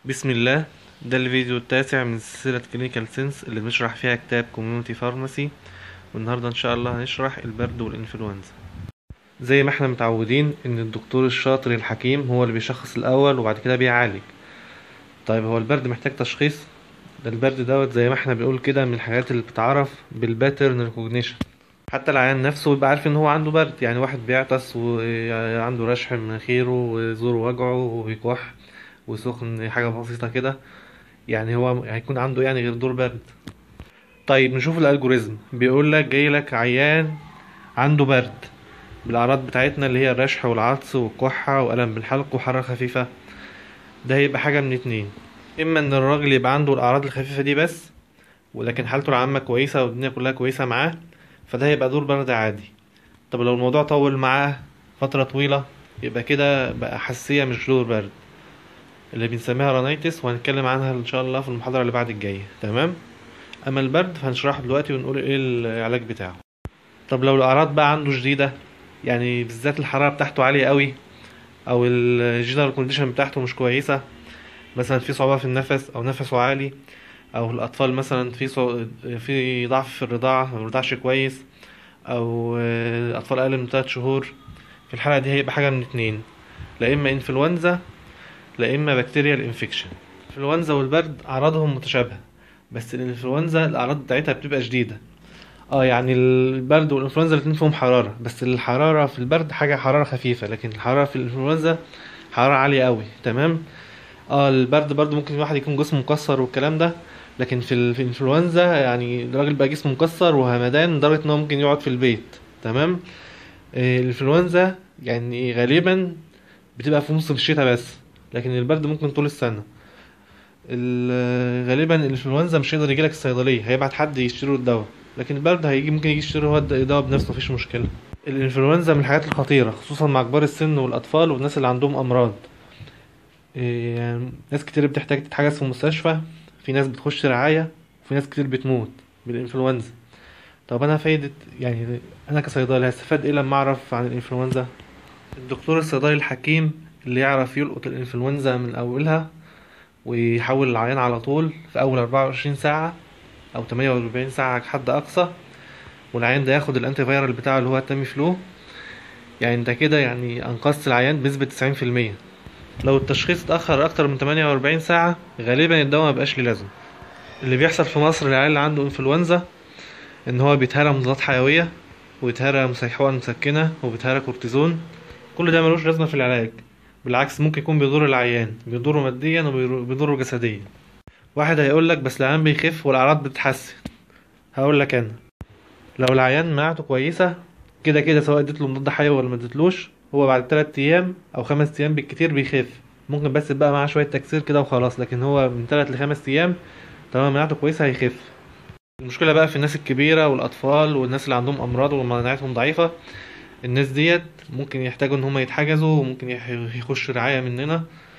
بسم الله ده الفيديو التاسع من سلسلة كلينيكال سينس اللي بنشرح فيها كتاب كوميونتي فارماسي والنهاردة ان شاء الله هنشرح البرد والانفلونزا زي ما احنا متعودين ان الدكتور الشاطر الحكيم هو اللي بيشخص الاول وبعد كده بيعالج طيب هو البرد محتاج تشخيص ده البرد دوت زي ما احنا بنقول كده من الحاجات اللي بتتعرف بالباترن ريكوجنيشن حتى العيان نفسه بيبقى عارف ان هو عنده برد يعني واحد بيعطس وعنده رشح من مناخيره وزوره وجعه وبيكح وسخن حاجة بسيطة كده يعني هو هيكون عنده يعني غير دور برد طيب نشوف الالجوريزم بيقول لك جاي لك عيان عنده برد بالاعراض بتاعتنا اللي هي الرشح والعطس والكحة والم بالحلق وحرارة خفيفة ده هيبقى حاجة من اتنين اما ان الراجل يبقى عنده الاعراض الخفيفة دي بس ولكن حالته العامة كويسة والدنيا كلها كويسة معاه فده هيبقى دور برد عادي طب لو الموضوع طول معاه فترة طويلة يبقى كده بقى حساسية مش دور برد اللي بنسميها رانيتس وهنتكلم عنها ان شاء الله في المحاضرة اللي بعد الجاية تمام اما البرد فهنشرحه دلوقتي ونقول ايه العلاج بتاعه طب لو الاعراض بقى عنده شديدة يعني بالذات الحرارة بتاعته عالية قوي او الجنرال كونديشن بتاعته مش كويسة مثلا في صعوبة في النفس او نفسه عالي او الاطفال مثلا في صع... في ضعف في الرضاعة ما بيرضعش كويس او اطفال اقل من 3 شهور في الحالة دي هيبقى حاجة من اتنين لا اما انفلونزا لا اما بكتيريال انفكشن الانفلونزا والبرد اعراضهم متشابهه بس الانفلونزا الاعراض بتاعتها بتبقى شديده اه يعني البرد والانفلونزا الاتنين فيهم حراره بس الحراره في البرد حاجه حراره خفيفه لكن الحراره في الانفلونزا حراره عاليه قوي تمام اه البرد برضو ممكن الواحد يكون جسمه مكسر والكلام ده لكن في, ال... في الانفلونزا يعني الراجل بقى جسمه مكسر وهمدان لدرجه ان هو ممكن يقعد في البيت تمام آه الانفلونزا يعني غالبا بتبقى في موسم الشتاء بس لكن البرد ممكن طول السنه غالبا الانفلونزا مش هيقدر يجيلك الصيدليه هيبعت حد يشتري له الدواء لكن البرد هيجي ممكن يجي يشتري هو الدواء بنفسه مفيش مشكله الانفلونزا من الحاجات الخطيره خصوصا مع كبار السن والاطفال والناس اللي عندهم امراض يعني ناس كتير بتحتاج تتحجز في المستشفى في ناس بتخش رعايه وفي ناس كتير بتموت بالانفلونزا طب انا فايدة يعني انا كصيدلي هستفاد ايه لما اعرف عن الانفلونزا الدكتور الصيدلي الحكيم اللي يعرف يلقط الانفلونزا من اولها ويحول العيان على طول في اول 24 ساعة او 48 ساعة حد اقصى والعيان ده ياخد الانتي فيرال بتاعه اللي هو التامي فلو يعني انت كده يعني انقذت العيان بنسبة 90% لو التشخيص اتأخر اكتر من 48 ساعة غالبا الدواء مبقاش ليه لازمة اللي بيحصل في مصر العيال اللي عنده انفلونزا ان هو بيتهرى مضادات حيوية ويتهرى حقن مسكنة وبيتهرى كورتيزون كل ده ملوش لازمة في العلاج بالعكس ممكن يكون بيضر العيان بيضره ماديا وبيضره جسديا واحد هيقول لك بس العيان بيخف والاعراض بتتحسن هقول لك انا لو العيان مناعته كويسه كده كده سواء اديت له مضاد حيوي ولا ما اديتلوش هو بعد 3 ايام او 5 ايام بالكتير بيخف ممكن بس يبقى معاه شويه تكسير كده وخلاص لكن هو من 3 ل 5 ايام طالما مناعته كويسه هيخف المشكله بقى في الناس الكبيره والاطفال والناس اللي عندهم امراض ومناعتهم ضعيفه الناس ديت ممكن يحتاجوا ان هم يتحجزوا وممكن يخشوا رعاية مننا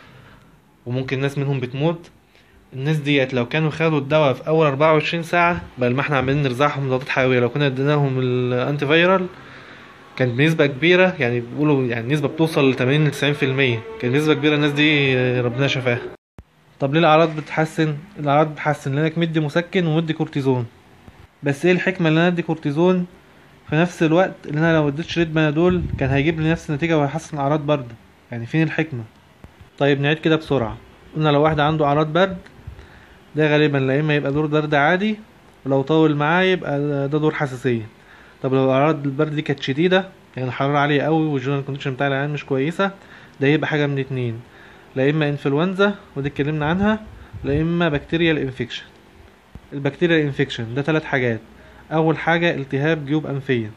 وممكن ناس منهم بتموت الناس ديت لو كانوا خدوا الدواء في اول 24 ساعة بدل ما احنا عمالين نرزعهم مضادات حيوية لو كنا اديناهم الانتي فيرال كانت بنسبة كبيرة يعني بيقولوا يعني نسبة بتوصل ل 80 ل 90% كانت نسبة كبيرة الناس دي ربنا شفاها طب ليه الاعراض بتتحسن الاعراض بتتحسن لانك مدي مسكن ومدي كورتيزون بس ايه الحكمة اللي انا ادي كورتيزون في نفس الوقت اللي انا لو اديت شريط بنادول كان هيجيب لي نفس النتيجه وهيحسن اعراض برد يعني فين الحكمه طيب نعيد كده بسرعه قلنا لو واحد عنده اعراض برد ده غالبا لا اما يبقى دور برد عادي ولو طول معاه يبقى ده دور حساسيه طب لو اعراض البرد دي كانت شديده يعني الحراره عاليه قوي والجنرال كونديشن بتاع العيان مش كويسه ده يبقى حاجه من اتنين لا اما انفلونزا ودي اتكلمنا عنها لا اما بكتيريال انفكشن البكتيريال انفكشن ده ثلاث حاجات اول حاجة التهاب جيوب انفية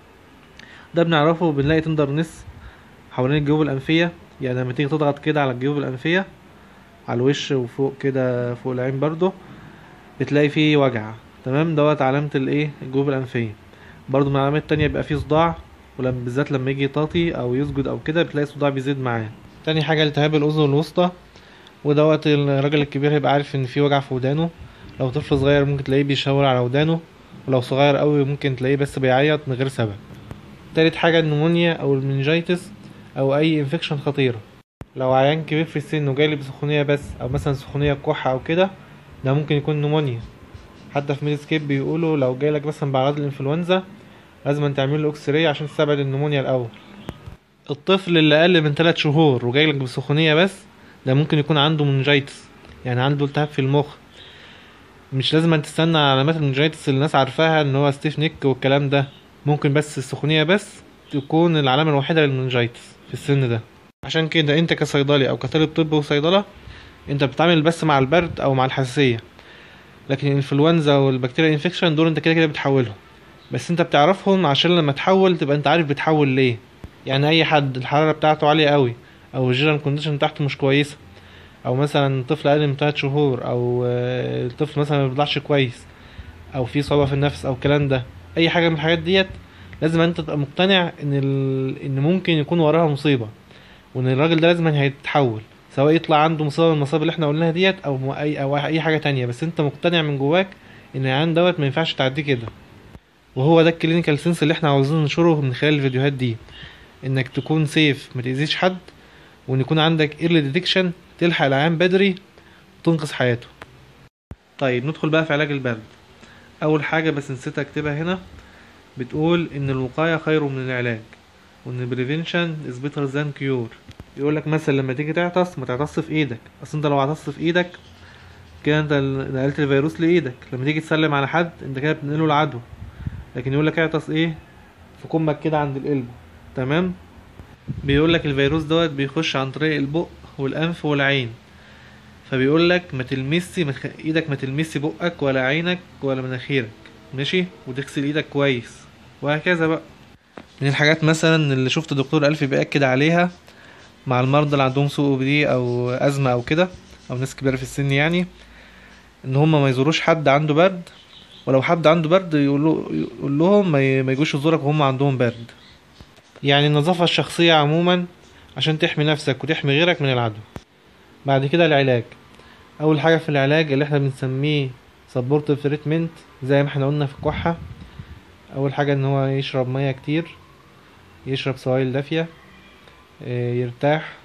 ده بنعرفه بنلاقي تندر نس حوالين الجيوب الانفية يعني لما تيجي تضغط كده على الجيوب الانفية على الوش وفوق كده فوق العين برضو بتلاقي فيه وجع تمام دوت علامة الايه الجيوب الانفية برضو من العلامات التانية بيبقى فيه صداع ولما بالذات لما يجي يطاطي او يسجد او كده بتلاقي الصداع بيزيد معاه تاني حاجة التهاب الاذن الوسطى ودوت الراجل الكبير هيبقى عارف ان في وجع في ودانه لو طفل صغير ممكن تلاقيه بيشاور على ودانه ولو صغير قوي ممكن تلاقيه بس بيعيط من غير سبب تالت حاجة النمونيا او المنجيتس او اي انفكشن خطيرة لو عيان كبير في السن وجايلي بسخونية بس او مثلا سخونية كحة او كده ده ممكن يكون نمونيا حتى في ميديسكيب بيقولوا لو جايلك مثلا بأعراض الانفلونزا لازم تعمل له اكس راي عشان تستبعد النمونيا الاول الطفل اللي اقل من 3 شهور وجايلك بسخونية بس ده ممكن يكون عنده منجيتس يعني عنده التهاب في المخ مش لازم تستنى علامات المنجيتس اللي الناس عارفاها ان هو ستيف نيك والكلام ده ممكن بس السخونية بس تكون العلامة الوحيدة للمنجيتس في السن ده عشان كده انت كصيدلي او كطالب طب وصيدلة انت بتتعامل بس مع البرد او مع الحساسية لكن الانفلونزا والبكتيريا انفكشن دول انت كده كده بتحولهم بس انت بتعرفهم عشان لما تحول تبقى انت عارف بتحول ليه يعني اي حد الحرارة بتاعته عالية قوي او الجيران كونديشن بتاعته مش كويسة او مثلا طفل اقل من 3 شهور او آه، الطفل مثلا ما بيطلعش كويس او في صعوبة في النفس او الكلام ده اي حاجة من الحاجات ديت لازم انت تبقى مقتنع ان ال... ان ممكن يكون وراها مصيبة وان الراجل ده لازم هيتحول سواء يطلع عنده مصيبة من المصايب اللي احنا قلناها ديت او م- اي او اي حاجة تانية بس انت مقتنع من جواك ان العيان دوت ما ينفعش تعديه كده وهو ده الكلينيكال سنس اللي احنا عاوزين ننشره من خلال الفيديوهات دي انك تكون سيف ما تأذيش حد وان يكون عندك ايرلي ديتكشن تلحق العيان بدري وتنقذ حياته طيب ندخل بقى في علاج البرد اول حاجة بس نسيت اكتبها هنا بتقول ان الوقاية خير من العلاج وان prevention is better than cure يقول لك مثلا لما تيجي تعطس ما تعطس في ايدك اصل انت لو عطست في ايدك كده انت نقلت الفيروس لايدك لما تيجي تسلم على حد انت كده بتنقله العدوى لكن يقول لك اعطس ايه في كمك كده عند القلب تمام بيقول لك الفيروس دوت بيخش عن طريق البق والانف والعين فبيقول لك ما تلمسي ما تخ... ايدك ما تلمسي بقك ولا عينك ولا مناخيرك ماشي وتغسل ايدك كويس وهكذا بقى من الحاجات مثلا اللي شفت دكتور ألفي بيأكد عليها مع المرضى اللي عندهم سوء دي او ازمه او كده او ناس كبيره في السن يعني ان هم ما يزوروش حد عنده برد ولو حد عنده برد يقول له يقول لهم ما ي- ما يجوش يزورك وهم عندهم برد يعني النظافه الشخصيه عموما عشان تحمي نفسك وتحمي غيرك من العدوى بعد كده العلاج اول حاجه في العلاج اللي احنا بنسميه supportive treatment زي ما احنا قلنا في الكحه اول حاجه ان هو يشرب ميه كتير يشرب سوائل دافيه آه، يرتاح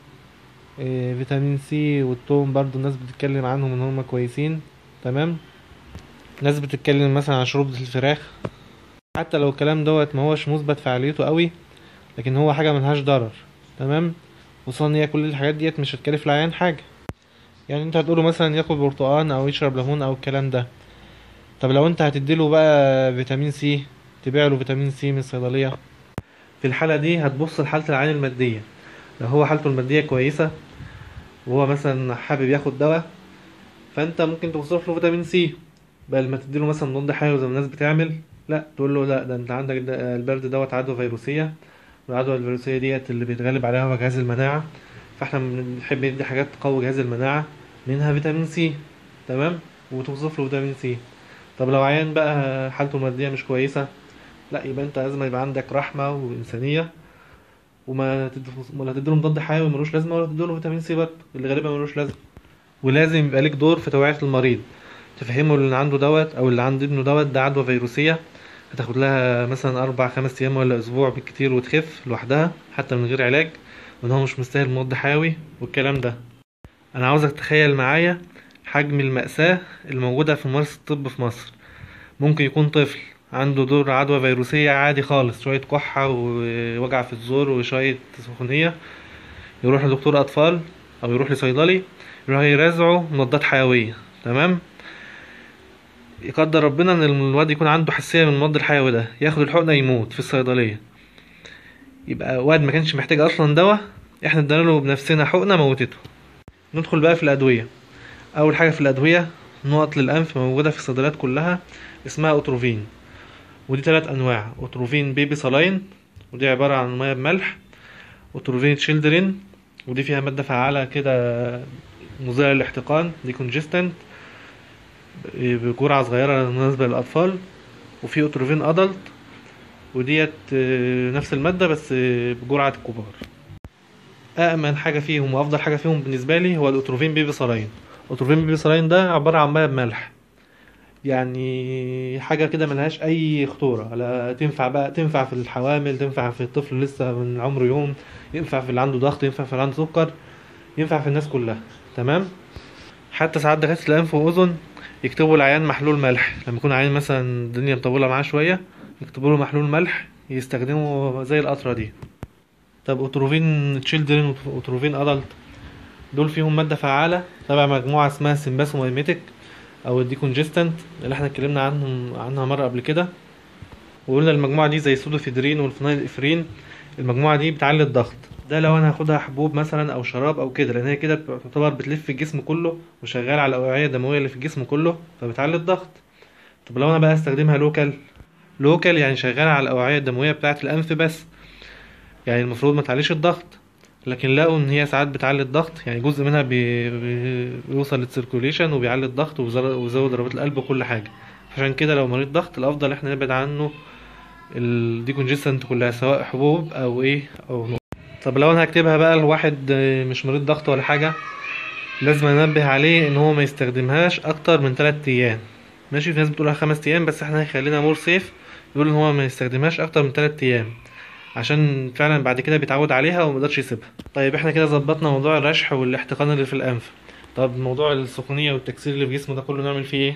آه، فيتامين سي والثوم برضو الناس بتتكلم عنهم ان هم كويسين تمام ناس بتتكلم مثلا عن شوربة الفراخ حتى لو الكلام دوت ما هوش مثبت فعاليته قوي لكن هو حاجة ملهاش ضرر تمام خصوصا ان هي كل الحاجات ديت مش هتكلف العيان حاجة يعني انت هتقوله مثلا ياكل برتقان او يشرب ليمون او الكلام ده طب لو انت هتديله بقى فيتامين سي تبيع له فيتامين سي من الصيدلية في الحالة دي هتبص لحالة العين المادية لو هو حالته المادية كويسة وهو مثلا حابب ياخد دواء فانت ممكن توصف له فيتامين سي بل ما تديله مثلا مضاد حيوي زي ما الناس بتعمل لا تقول له لا ده انت عندك ده البرد دوت عدوى فيروسية والعدوى الفيروسية ديت اللي بيتغلب عليها هو جهاز المناعة فاحنا بنحب ندي حاجات تقوي جهاز المناعة منها فيتامين سي تمام وتوصف له فيتامين سي طب لو عيان بقى حالته المادية مش كويسة لا يبقى انت لازم يبقى عندك رحمة وإنسانية وما تد... ولا تديله مضاد حيوي ملوش لازمة ولا تديله فيتامين سي برضه اللي غالبا ملوش لازمة ولازم يبقى ليك دور في توعية المريض تفهمه اللي عنده دوت او اللي عند ابنه دوت ده عدوى فيروسية هتاخد لها مثلا اربع خمس ايام ولا اسبوع بالكتير وتخف لوحدها حتى من غير علاج وان هو مش مستاهل مضاد حيوي والكلام ده انا عاوزك تخيل معايا حجم المأساة الموجودة في ممارسة الطب في مصر ممكن يكون طفل عنده دور عدوى فيروسية عادي خالص شوية كحة ووجع في الزور وشوية سخونية يروح لدكتور أطفال أو يروح لصيدلي يروح يرازعه مضادات حيوية تمام يقدر ربنا ان الواد يكون عنده حساسية من المضاد الحيوي ده ياخد الحقنة يموت في الصيدلية يبقى واد ما كانش محتاج اصلا دواء احنا ادينا له بنفسنا حقنة موتته ندخل بقى في الادوية اول حاجة في الادوية نقط للانف موجودة في الصيدليات كلها اسمها اوتروفين ودي ثلاث انواع اوتروفين بيبي سلاين ودي عبارة عن مية بملح اوتروفين تشيلدرين ودي فيها مادة فعالة كده مزيلة للاحتقان دي كونجستنت بجرعة صغيرة مناسبة للأطفال وفي أوتروفين أدلت وديت آه، نفس المادة بس آه، بجرعة الكبار أأمن حاجة فيهم وأفضل حاجة فيهم بالنسبة لي هو الأوتروفين بيبي سلاين أوتروفين بيبي سلاين ده عبارة عن مية بملح يعني حاجة كده ملهاش أي خطورة لا تنفع بقى تنفع في الحوامل تنفع في الطفل لسه من عمره يوم ينفع في اللي عنده ضغط ينفع في اللي عنده سكر ينفع في الناس كلها تمام حتى ساعات دكاترة الأنف وأذن يكتبوا العيان محلول ملح لما يكون عيان مثلا الدنيا مطولة معاه شوية يكتبوا له محلول ملح يستخدمه زي القطرة دي طب أوتروفين تشيلدرين وأوتروفين أدلت دول فيهم مادة فعالة تبع مجموعة اسمها سيمباسومايميتك أو الديكونجستنت اللي احنا اتكلمنا عنهم عنها مرة قبل كده وقلنا المجموعة دي زي السودوفيدرين والفينايل إفرين المجموعة دي بتعلي الضغط ده لو انا هاخدها حبوب مثلا او شراب او كده لان هي كده تعتبر بتلف في الجسم كله وشغال على الاوعيه الدمويه اللي في الجسم كله فبتعلي الضغط طب لو انا بقى استخدمها لوكال لوكال يعني شغال على الاوعيه الدمويه بتاعه الانف بس يعني المفروض ما تعليش الضغط لكن لقوا ان هي ساعات بتعلي الضغط يعني جزء منها بي... بي... بيوصل للسيركوليشن وبيعلي الضغط وبيزر- ويزود ضربات القلب وكل حاجه عشان كده لو مريض ضغط الافضل احنا نبعد عنه الديكونجستنت كلها سواء حبوب او ايه او طب لو انا هكتبها بقى لواحد آه، مش مريض ضغط ولا حاجه لازم انبه عليه ان هو ما يستخدمهاش اكتر من 3 ايام ماشي في ناس بتقولها خمس ايام بس احنا هيخلينا مور سيف يقول ان هو ما يستخدمهاش اكتر من 3 ايام عشان فعلا بعد كده بيتعود عليها وما يقدرش يسيبها طيب احنا كده ظبطنا موضوع الرشح والاحتقان اللي في الانف طب موضوع السخونيه والتكسير اللي في جسمه ده كله نعمل فيه ايه,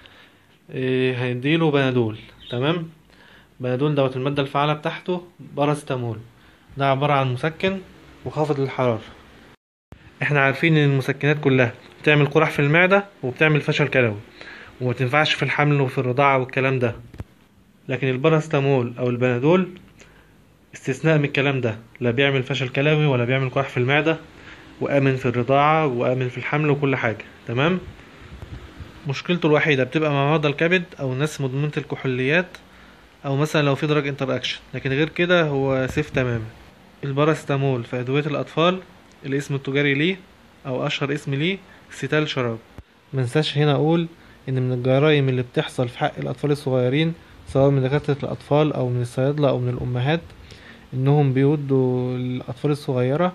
إيه هنديله بنادول تمام بنادول دوت الماده الفعاله بتاعته باراستامول ده عباره عن مسكن وخافض للحراره احنا عارفين ان المسكنات كلها بتعمل قرح في المعده وبتعمل فشل كلوي وما تنفعش في الحمل وفي الرضاعه والكلام ده لكن الباراستامول او البنادول استثناء من الكلام ده لا بيعمل فشل كلوي ولا بيعمل قرح في المعدة وآمن في الرضاعة وآمن في الحمل وكل حاجة تمام مشكلته الوحيدة بتبقى مع مرضى الكبد أو الناس مدمنة الكحوليات أو مثلا لو في دراج انتر اكشن لكن غير كده هو سيف تماما الباراستامول في أدوية الأطفال الاسم التجاري ليه أو أشهر اسم ليه ستال شراب منساش هنا أقول إن من الجرائم اللي بتحصل في حق الأطفال الصغيرين سواء من دكاترة الأطفال أو من الصيادلة أو من الأمهات إنهم بيودوا الأطفال الصغيرة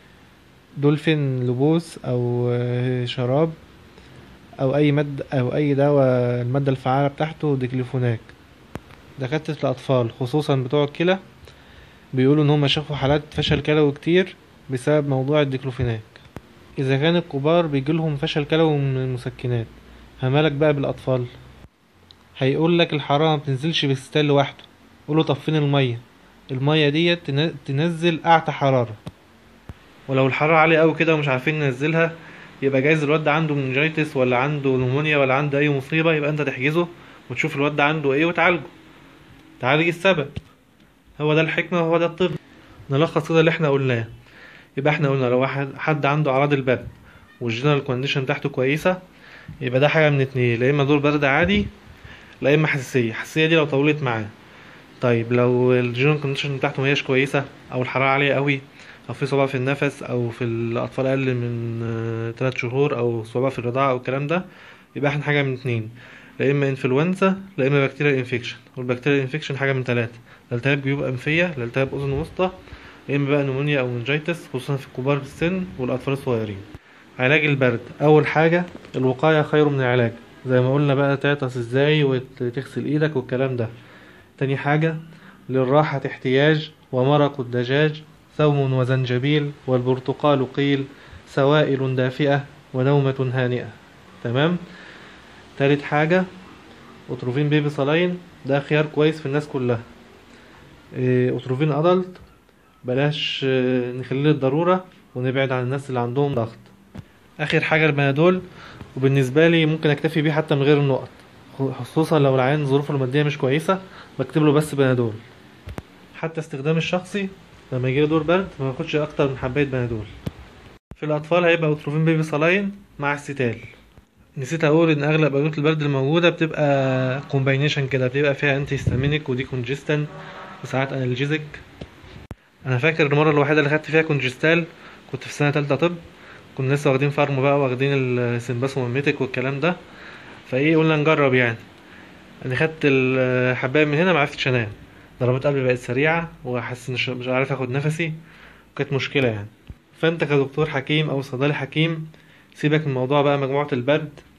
دولفين لبوس أو آه، شراب أو أي مادة أو أي دواء المادة الفعالة بتاعته ديكليفوناك دكاترة الأطفال خصوصا بتوع الكلى بيقولوا إن هم شافوا حالات فشل كلوي كتير بسبب موضوع الديكلوفيناك إذا كان الكبار بيجيلهم فشل كلوي من المسكنات فمالك بقى بالأطفال هيقول لك الحرارة ما بتنزلش بالستال لوحده قوله طب فين المية المية ديت تن- تنزل أعتى حرارة ولو الحرارة عالية أوي كده ومش عارفين ننزلها يبقى جايز الواد ده عنده منجيتس ولا عنده نمونيا ولا عنده أي مصيبة يبقى أنت تحجزه وتشوف الواد ده عنده إيه وتعالجه تعالج السبب هو ده الحكمة وهو ده الطب نلخص كده اللي احنا قلناه يبقى احنا قلنا لو واحد حد عنده أعراض البرد والجنرال كونديشن بتاعته كويسة يبقى ده حاجة من اتنين لا إما دور برد عادي لا إما حساسية الحساسية دي لو طولت معاه طيب لو الجنرال كونديشن بتاعته مهياش كويسة أو الحرارة عالية قوي أو في صعوبة في النفس أو في الأطفال أقل من آه، تلات شهور أو صعوبة في الرضاعة أو الكلام ده يبقى احنا حاجة من اتنين لا إما انفلونزا لا إما بكتيريا انفكشن والبكتيريا انفكشن حاجة من تلاتة لا التهاب جيوب أنفية لا التهاب أذن وسطى يا إما بقى نمونيا أو منجيتس خصوصا في الكبار في السن والأطفال الصغيرين علاج البرد أول حاجة الوقاية خير من العلاج زي ما قلنا بقى تعطس ازاي وتغسل ايدك والكلام ده تاني حاجة للراحة احتياج ومرق الدجاج ثوم وزنجبيل والبرتقال قيل سوائل دافئة ونومة هانئة تمام تالت حاجة أتروفين بيبي صلاين ده خيار كويس في الناس كلها إيه، أتروفين أدلت بلاش آه، نخليه للضرورة ونبعد عن الناس اللي عندهم ضغط آخر حاجة البنادول وبالنسبة لي ممكن أكتفي بيه حتى من غير النقط خصوصا لو العيان ظروفه المادية مش كويسة بكتب له بس بنادول حتى استخدامي الشخصي لما يجيلي دور برد ما باخدش أكتر من حباية بنادول في الأطفال هيبقى أتروفين بيبي صلاين مع الستال نسيت أقول إن أغلب أدوية البرد الموجودة بتبقى كومباينيشن كده بتبقى فيها أنتي هيستامينيك ودي كونجستن وساعات أنالجيزك أنا فاكر المرة الوحيدة اللي خدت فيها كونجستال كنت في سنة تالتة طب كنا لسه واخدين فارم بقى واخدين السمباسوميميتك والكلام ده فايه قلنا نجرب يعني انا خدت الحبايه من هنا معرفتش انام ضربات قلبي بقت سريعه وحاسس ان مش مش عارف اخد نفسي وكانت مشكله يعني فانت كدكتور حكيم او صيدلي حكيم سيبك من موضوع بقى مجموعه البرد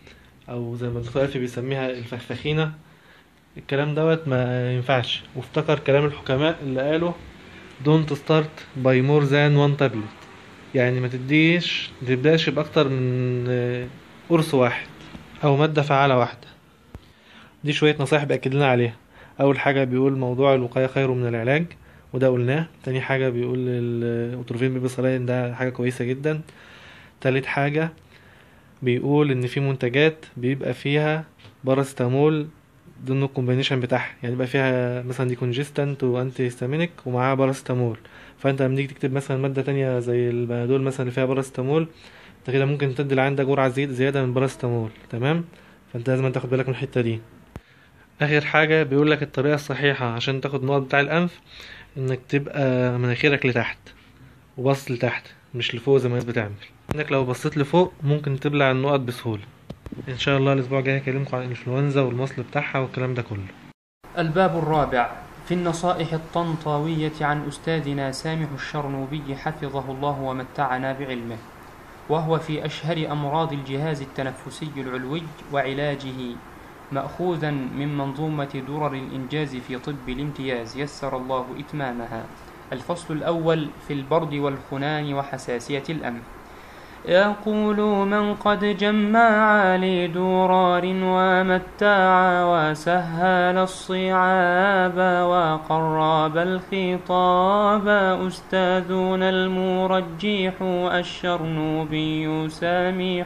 او زي ما الدكتور ألفي بيسميها الفخفخينة الكلام دوت ما ينفعش وافتكر كلام الحكماء اللي قالوا don't start by more than one tablet يعني ما تديش متبداش بأكتر من آه، قرص واحد أو مادة فعالة واحدة دي شوية نصايح بأكد لنا عليها أول حاجة بيقول موضوع الوقاية خير من العلاج وده قلناه تاني حاجة بيقول الأوتروفين بيبي صلاين ده حاجة كويسة جدا تالت حاجة بيقول إن في منتجات بيبقى فيها باراستامول ضمن الكومبينيشن بتاعها يعني يبقى فيها مثلا دي كونجستنت وانتي هيستامينيك ومعاها باراستامول فانت لما تيجي تكتب مثلا ماده تانية زي البنادول مثلا اللي فيها باراستامول انت كده ممكن تدي اللي عندك جرعه زي- زياده من باراستامول تمام فانت لازم تاخد بالك من الحته دي اخر حاجه بيقول لك الطريقه الصحيحه عشان تاخد النقط بتاع الانف انك تبقى مناخيرك لتحت وبص لتحت مش لفوق زي ما الناس بتعمل انك لو بصيت لفوق ممكن تبلع النقط بسهوله ان شاء الله الاسبوع الجاي هكلمكم عن الانفلونزا والمصل بتاعها والكلام ده كله الباب الرابع في النصائح الطنطاوية عن أستاذنا سامح الشرنوبي حفظه الله ومتعنا بعلمه وهو في أشهر أمراض الجهاز التنفسي العلوي وعلاجه مأخوذا من منظومة درر الإنجاز في طب الامتياز يسر الله إتمامها الفصل الأول في البرد والخنان وحساسية الأنف يقول من قد جمع لدرار ومتع وسهل الصعاب وقرب الخطاب أستاذنا المرجح الشرنوبي سامح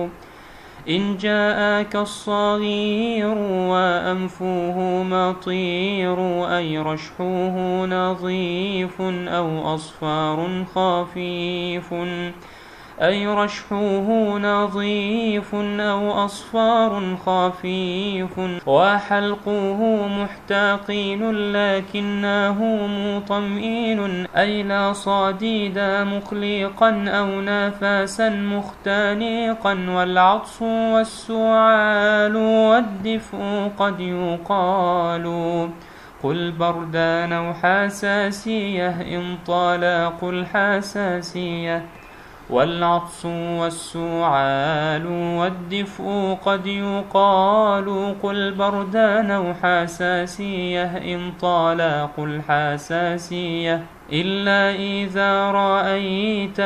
إن جاءك الصغير وأنفه مطير أي رشحه نظيف أو أصفار خفيف أي رشحه نظيف أو أصفار خفيف وحلقه محتقين لكنه مطمئن أي لا صديد مقلقا أو نفسا مختنقا والعطس والسعال والدفء قد يقال قل بردان أو حساسية إن طلاق الحساسية والعطس والسعال والدفء قد يقال قل بردان أو حساسية إن طلاق الحساسية إلا إذا رأيت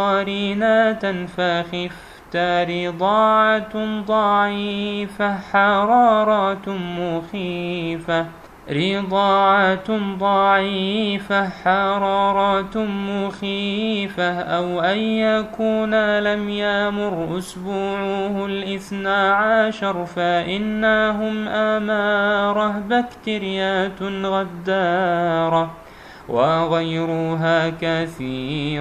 قرينة فخفت رضاعة ضعيفة حرارة مخيفة رضاعة ضعيفة حرارة مخيفة أو أن يكون لم يمر أسبوعه الاثنى عشر فإنهم أماره بكتريات غدارة وغيرها كثير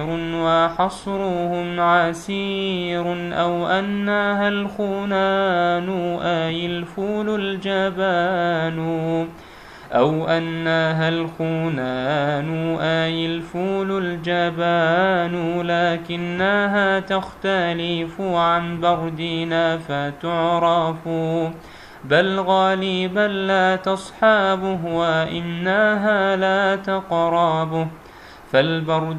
وحصرهم عسير أو أنها الخنان أي الفول الجبان أو أنها الخنان أي الفول الجبان لكنها تختلف عن بردنا فتعرف بل غالبا لا تصحابه وإنها لا تقرابه فالبرد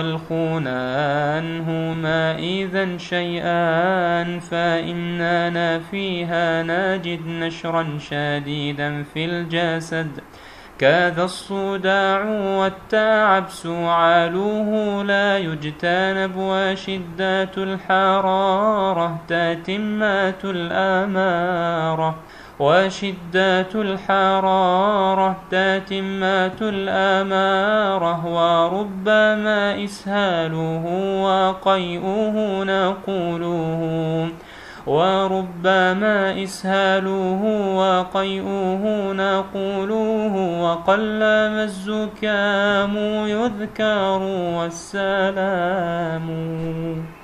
والخنان هما إذا شيئان فإننا فيها نجد نشرا شديدا في الجسد كذا الصداع والتعب سعاله لا يجتنب وشدة الحرارة تتمات الأمارة وشدة الحرارة تتمات الأمارة وربما إسهاله وقيئه نقوله وربما إسهاله وقيئه نقوله وقلما الزكام يذكر والسلام